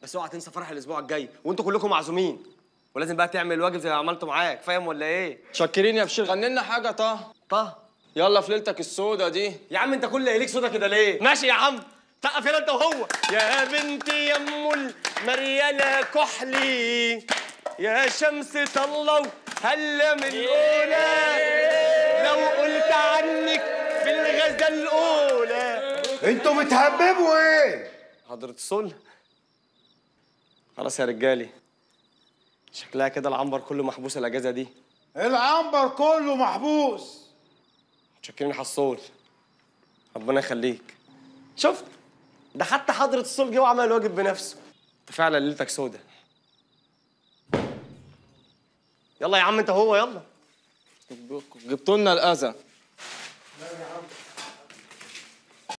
بس اوعى تنسى فرح الاسبوع الجاي وانتوا كلكم معزومين ولازم بقى تعمل الواجب زي ما عملته معاك فاهم ولا ايه شكرين يا بشير غني لنا حاجه طه طه يلا في ليلتك السودا دي يا عم انت كل ليك صودا كده ليه ماشي يا عم سقف يلا انت وهو يا بنتي يا ام المريالة كحلي يا شمس طلوا هلا من الاولى لو قلت عنك في الغزة الاولى انتوا بتهببوا ايه؟ حضرة الصل خلاص يا رجالي شكلها كده العنبر كله محبوس الاجازه دي العنبر كله محبوس متشكرين يا حصول ربنا يخليك شفت ده حتى حضرة الصول جه وعمل الواجب بنفسه انت فعلا ليلتك سودة يلا يا عم انت هو يلا جبتوا لنا الاذى